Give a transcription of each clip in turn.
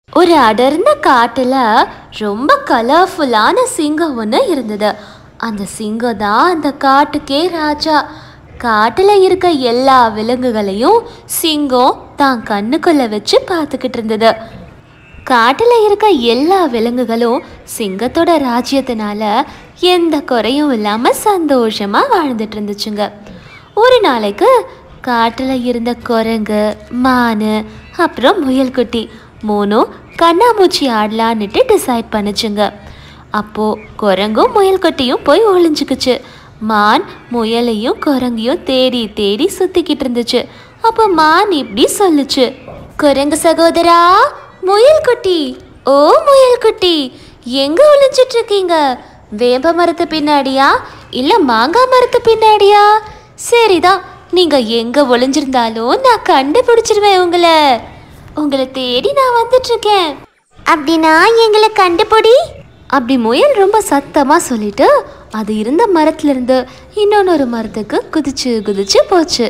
ஒரு அடர்ந்த காட்டுல ரொம்ப கலர்ஃபுல்லான சிங்கம் ஒன்று இருந்தது அந்த சிங்கம் தான் அந்த காட்டுக்கே ராஜா காட்டுல இருக்க எல்லா விலங்குகளையும் சிங்கம் தான் கண்ணுக்குள்ள வச்சு பார்த்துக்கிட்டு இருந்தது காட்டுல இருக்க எல்லா விலங்குகளும் சிங்கத்தோட ராஜ்யத்தினால எந்த குறையும் இல்லாம சந்தோஷமா வாழ்ந்துட்டு இருந்துச்சுங்க ஒரு நாளைக்கு காட்டுல இருந்த குரங்கு மானு அப்புறம் முயல்குட்டி மூணும் கண்ணாமூச்சி ஆடலான்னுட்டு டிசைட் பண்ணுச்சுங்க அப்போ குரங்கும் முயல்குட்டியும் போய் ஒளிஞ்சுக்குச்சு மான் முயலையும் குரங்கையும் தேடி தேடி சுத்திக்கிட்டு இருந்துச்சு அப்போ மான் இப்படி சொல்லுச்சு குரங்கு சகோதரா முயல்குட்டி ஓ முயல்குட்டி எங்க ஒளிஞ்சிட்டு இருக்கீங்க வேப்ப மரத்து பின்னாடியா இல்ல மாங்காய் மரத்து பின்னாடியா சரிதான் நீங்க எங்க ஒளிஞ்சிருந்தாலும் நான் கண்டுபிடிச்சிருவேன் உங்களை உங்களை தேடி நான் வந்துட்டு இருக்கேன் அப்படின்னா எங்களை கண்டுபிடி அப்படி முயல் ரொம்ப சத்தமா சொல்லிட்டு அது இருந்த மரத்துல இருந்து இன்னொன்னொரு மரத்துக்கு குதிச்சு குதிச்சு போச்சு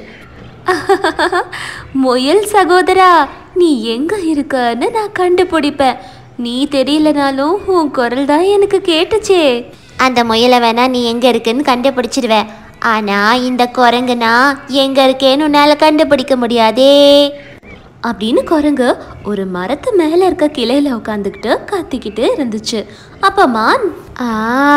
முயல் சகோதரா நீ எங்க இருக்கன்னு நான் கண்டுபிடிப்பேன் நீ தெரியலனாலும் உன் குரல் தான் எனக்கு கேட்டுச்சே அந்த முயலை வேணா நீ எங்க இருக்குன்னு கண்டுபிடிச்சிருவ ஆனா இந்த குரங்குனா எங்க இருக்கேன்னு உன்னால கண்டுபிடிக்க முடியாதே அப்படின்னு குரங்கு ஒரு மரத்து மேல இருக்க கிளையில உட்காந்துக்கிட்டு கத்திக்கிட்டு இருந்துச்சு அப்ப மான் ஆ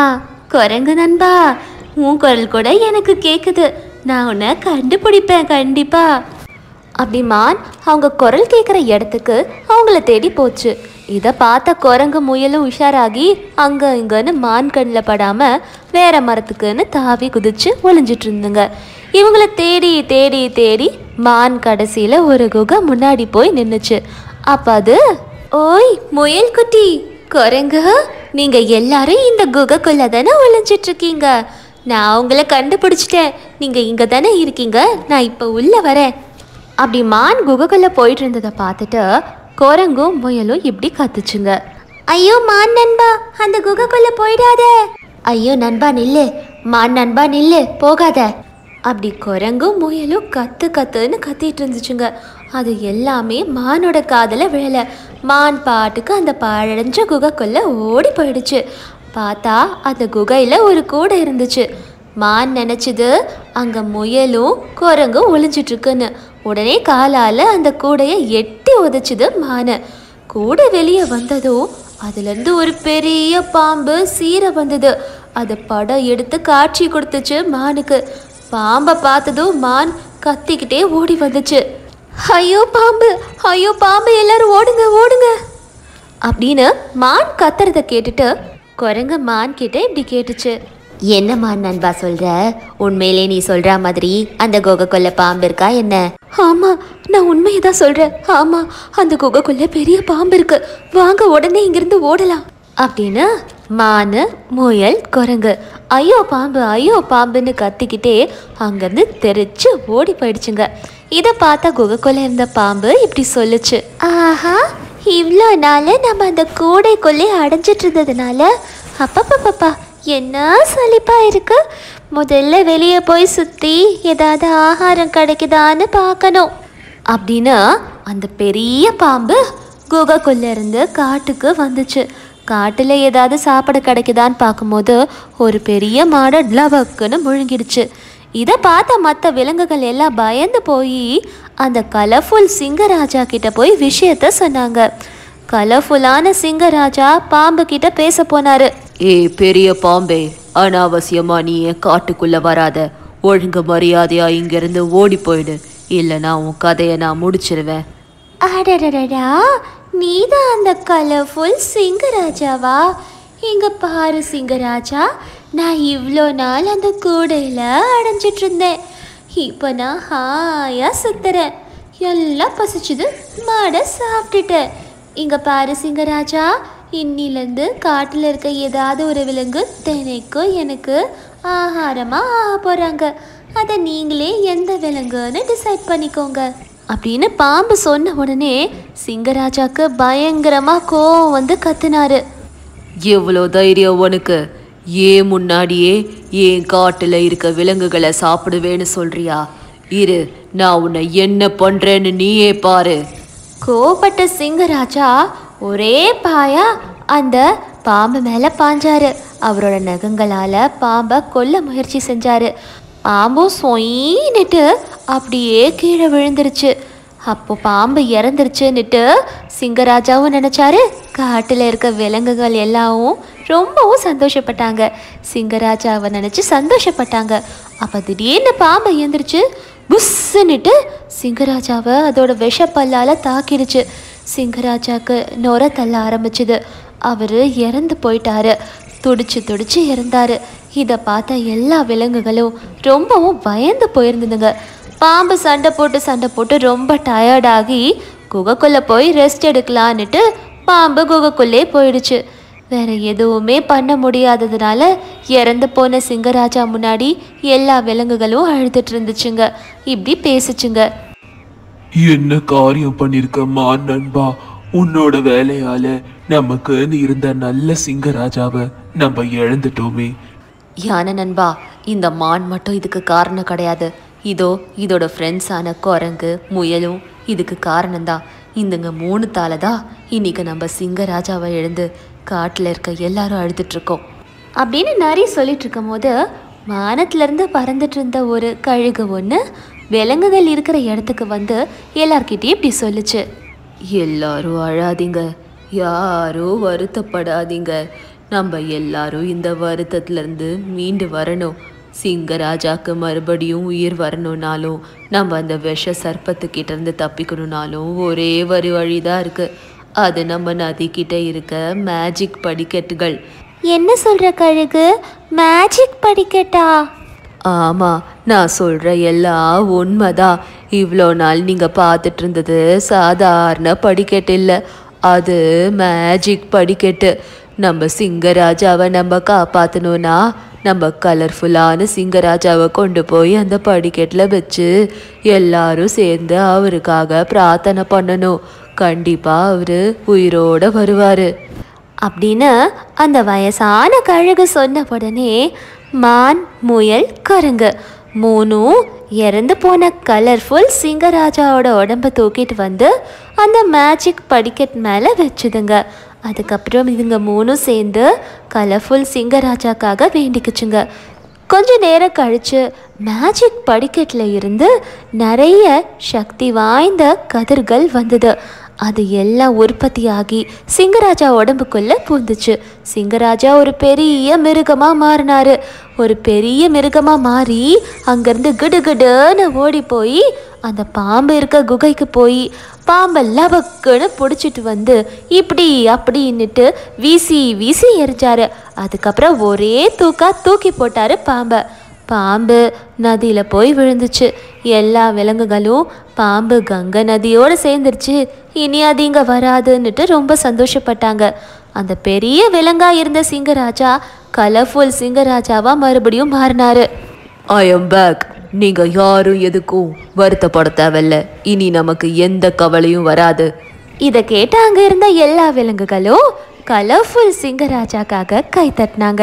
குரங்கு நண்பா உன் குரல் கூட எனக்கு கேக்குது நான் உன்னை கண்டுபிடிப்பேன் கண்டிப்பா அப்படி மான் அவங்க குரல் கேட்குற இடத்துக்கு அவங்கள தேடி போச்சு இதை பார்த்த குரங்கு முயலும் உஷாராகி அங்க இங்கன்னு மான் கண்ணில் படாம வேற மரத்துக்குன்னு தாவி குதிச்சு ஒளிஞ்சிட்டு இருந்துங்க இவங்கள தேடி தேடி தேடி மான் கடைசியில ஒரு குகை முன்னாடி போய் நின்னுச்சு அப்ப அது ஓய் முயல் குட்டி குரங்கு நீங்க எல்லாரும் இந்த குகைக்குள்ள தானே ஒளிஞ்சிட்டு இருக்கீங்க நான் உங்களை கண்டுபிடிச்சிட்டேன் நீங்க இங்க தானே இருக்கீங்க நான் இப்ப உள்ள வரேன் அப்படி மான் குகைக்குள்ள போயிட்டு இருந்ததை பார்த்துட்டு குரங்கும் முயலும் இப்படி கத்துச்சுங்க ஐயோ மான் நண்பா அந்த குகைக்குள்ள போயிடாத ஐயோ நண்பா நில்லு மான் நண்பா நில்லு போகாத அப்படி குரங்கும் முயலும் கத்து கத்துன்னு கத்திட்டு இருந்துச்சுங்க அது எல்லாமே மானோட காதில் விழல மான் பாட்டுக்கு அந்த பழஞ்ச குகைக்குள்ள ஓடி போயிடுச்சு பார்த்தா அந்த குகையில ஒரு கூடை இருந்துச்சு மான் நினைச்சது அங்க முயலும் குரங்கும் ஒளிஞ்சிட்டு இருக்குன்னு உடனே காலால அந்த கூடையை எட்டி உதைச்சுது மானை கூடை வெளியே வந்ததும் அதுலேருந்து ஒரு பெரிய பாம்பு சீர வந்தது அது படம் எடுத்து காட்சி கொடுத்துச்சு மானுக்கு பாம்பை பார்த்ததும் மான் கத்திக்கிட்டே ஓடி வந்துச்சு ஐயோ பாம்பு ஐயோ பாம்பு எல்லாரும் ஓடுங்க ஓடுங்க அப்படின்னு மான் கத்துறத கேட்டுட்டு குரங்கு மான் கிட்ட இப்படி கேட்டுச்சு என்ன மான் நண்பா சொல்ற உண்மையிலே நீ சொல்ற மாதிரி அந்த குகைக்குள்ள பாம்பு இருக்கா என்ன ஆமா நான் உண்மையை தான் சொல்றேன் ஆமா அந்த குகைக்குள்ள பெரிய பாம்பு இருக்கு வாங்க உடனே இங்கிருந்து ஓடலாம் அப்படின்னு மானு முயல் குரங்கு ஐயோ பாம்பு ஐயோ பாம்புன்னு கத்திக்கிட்டே அங்கேருந்து தெரிச்சு ஓடி போயிடுச்சுங்க இதை பார்த்தா குகைக்குள்ள இருந்த பாம்பு இப்படி சொல்லுச்சு ஆஹா இவ்வளோ நாள் நம்ம அந்த கூடைக்குள்ளே அடைஞ்சிட்டு இருந்ததுனால அப்பப்பப்பப்பா என்ன சலிப்பா இருக்கு முதல்ல வெளியே போய் சுற்றி ஏதாவது ஆகாரம் கிடைக்குதான்னு பார்க்கணும் அப்படின்னு அந்த பெரிய பாம்பு குகைக்குள்ள இருந்து காட்டுக்கு வந்துச்சு காட்டுல ஏதாவது சாப்பிட கிடைக்குதான்னு பார்க்கும்போது ஒரு பெரிய மாடை லவக்குன்னு முழுங்கிடுச்சு இதை பார்த்த மற்ற விலங்குகள் எல்லாம் பயந்து போய் அந்த கலர்ஃபுல் சிங்கராஜா கிட்ட போய் விஷயத்த சொன்னாங்க கலர்ஃபுல்லான சிங்கராஜா பாம்பு கிட்ட பேச போனாரு ஏய் பெரிய பாம்பே அனாவசியமா நீ என் காட்டுக்குள்ள வராத ஒழுங்கு மரியாதையா இங்கிருந்து ஓடி போயிடு இல்லைன்னா உன் கதையை நான் முடிச்சிருவேன் அடடடடா நீதான் அந்த கலர்ஃபுல் சிங்கராஜாவா இங்க பாரு சிங்கராஜா நான் இவ்வளோ நாள் அந்த கூடையில் அடைஞ்சிட்டு இருந்தேன் இப்போ நான் ஹாயா சுத்துறேன் எல்லாம் பசிச்சுது மாடை சாப்பிட்டுட்டேன் இங்க பாரு சிங்கராஜா இன்னிலேருந்து காட்டில் இருக்க ஏதாவது ஒரு விலங்கு தினைக்கும் எனக்கு ஆகாரமாக ஆக போகிறாங்க அதை நீங்களே எந்த விலங்குன்னு டிசைட் பண்ணிக்கோங்க அப்படின்னு பாம்பு சொன்ன உடனே சிங்கராஜாக்கு பயங்கரமா கோவம் வந்து கத்துனாரு எவ்வளோ தைரியம் உனக்கு ஏன் முன்னாடியே ஏன் காட்டுல இருக்க விலங்குகளை சாப்பிடுவேன்னு சொல்றியா இரு நான் உன்னை என்ன பண்றேன்னு நீயே பாரு கோபப்பட்ட சிங்கராஜா ஒரே பாயா அந்த பாம்பு மேலே பாஞ்சாரு அவரோட நகங்களால் பாம்பை கொல்ல முயற்சி செஞ்சாரு பாம்பும் சொயின்னுட்டு அப்படியே கீழே விழுந்துருச்சு அப்போ பாம்பு இறந்துருச்சுன்னுட்டு சிங்கராஜாவும் நினச்சாரு காட்டில் இருக்க விலங்குகள் எல்லாவும் ரொம்பவும் சந்தோஷப்பட்டாங்க சிங்கராஜாவை நினச்சி சந்தோஷப்பட்டாங்க அப்போ திடீர்னு பாம்பு எழுந்திருச்சு புஸ்ஸுன்னுட்டு சிங்கராஜாவை அதோட விஷப்பல்லால் தாக்கிடுச்சு சிங்கராஜாக்கு நொர தள்ள ஆரம்பிச்சுது அவர் இறந்து போயிட்டாரு துடிச்சு துடிச்சு இறந்தாரு இதை பார்த்த எல்லா விலங்குகளும் ரொம்பவும் பயந்து போயிருந்ததுங்க பாம்பு சண்டை போட்டு சண்டை போட்டு ரொம்ப டயர்டாகி குகைக்குள்ளே போய் ரெஸ்ட் எடுக்கலான்னுட்டு பாம்பு குகைக்குள்ளே போயிடுச்சு வேற எதுவுமே பண்ண முடியாததுனால இறந்து போன சிங்கராஜா முன்னாடி எல்லா விலங்குகளும் அழுதுட்டு இருந்துச்சுங்க இப்படி பேசுச்சுங்க என்ன காரியம் பண்ணிருக்க மான் நண்பா உன்னோட வேலையால நமக்கு இருந்த நல்ல சிங்கராஜாவை நம்ம இழந்துட்டோமே யானை நண்பா இந்த மான் மட்டும் இதுக்கு காரணம் கிடையாது இதோ இதோட ஃப்ரெண்ட்ஸான குரங்கு முயலும் இதுக்கு காரணம்தான் இந்துங்க மூணு தால தான் இன்னைக்கு நம்ம சிங்கராஜாவை எழுந்து காட்டில் இருக்க எல்லாரும் அழுதுட்டு இருக்கோம் அப்படின்னு நரி சொல்லிட்டு இருக்கும்போது வானத்திலிருந்து பறந்துட்டு இருந்த ஒரு கழுகு ஒன்று விலங்குகள் இருக்கிற இடத்துக்கு வந்து எல்லார்கிட்டயும் இப்படி சொல்லுச்சு எல்லாரும் அழாதீங்க யாரும் வருத்தப்படாதீங்க நம்ம எல்லாரும் இந்த வருத்தத்திலேருந்து மீண்டு வரணும் சிங்கராஜாக்கு மறுபடியும் உயிர் வரணும்னாலும் நம்ம அந்த விஷ சர்ப்பத்துக்கிட்ட இருந்து தப்பிக்கணும்னாலும் ஒரே ஒரு வழிதான் இருக்கு அது நம்ம நதிக்கிட்ட இருக்க மேஜிக் படிக்கட்டுகள் என்ன சொல்ற கழுகு மேஜிக் படிக்கட்டா ஆமாம் நான் சொல்கிற எல்லாம் உண்மைதான் இவ்வளோ நாள் நீங்கள் பார்த்துட்டு இருந்தது சாதாரண படிக்கட்டு இல்லை அது மேஜிக் படிக்கட்டு நம்ம சிங்கராஜாவை நம்ம காப்பாற்றணும்னா நம்ம கலர்ஃபுல்லான சிங்கராஜாவை கொண்டு போய் அந்த படிக்கட்டில் வச்சு எல்லாரும் சேர்ந்து அவருக்காக பிரார்த்தனை பண்ணணும் கண்டிப்பாக அவர் உயிரோட வருவார் அப்படின்னு அந்த வயசான கழுகு சொன்ன உடனே மான் முயல் கருங்கு மூணும் இறந்து போன கலர்ஃபுல் சிங்கராஜாவோட உடம்ப தூக்கிட்டு வந்து அந்த மேஜிக் படிக்கட் மேலே வச்சுதுங்க அதுக்கப்புறம் இதுங்க மூணும் சேர்ந்து கலர்ஃபுல் சிங்கராஜாக்காக வேண்டிக்குச்சுங்க கொஞ்ச நேரம் கழிச்சு மேஜிக் படிக்கட்டில் இருந்து நிறைய சக்தி வாய்ந்த கதிர்கள் வந்தது அது எல்லாம் உற்பத்தியாகி சிங்கராஜா உடம்புக்குள்ள பூந்துச்சு சிங்கராஜா ஒரு பெரிய மிருகமா மாறினாரு ஒரு பெரிய மிருகமா மாறி அங்கிருந்து கிடுகிடுன்னு ஓடி போய் அந்த பாம்பு இருக்க குகைக்கு போய் பாம்பை லவக்குன்னு பிடிச்சிட்டு வந்து இப்படி அப்படின்னுட்டு வீசி வீசி எரிஞ்சாரு அதுக்கப்புறம் ஒரே தூக்கா தூக்கி போட்டாரு பாம்பை பாம்பு நதியில் போய் விழுந்துச்சு எல்லா விலங்குகளும் பாம்பு கங்கை நதியோடு சேர்ந்துருச்சு இனி அது இங்கே வராதுன்னுட்டு ரொம்ப சந்தோஷப்பட்டாங்க அந்த பெரிய விலங்கா இருந்த சிங்கராஜா கலர்ஃபுல் சிங்கராஜாவா மறுபடியும் மாறினாரு ஐ எம் பேக் நீங்க யாரும் எதுக்கும் வருத்தப்பட தேவையில்ல இனி நமக்கு எந்த கவலையும் வராது இதை கேட்டு அங்கே இருந்த எல்லா விலங்குகளும் கலர்ஃபுல் சிங்கராஜாக்காக கை தட்டினாங்க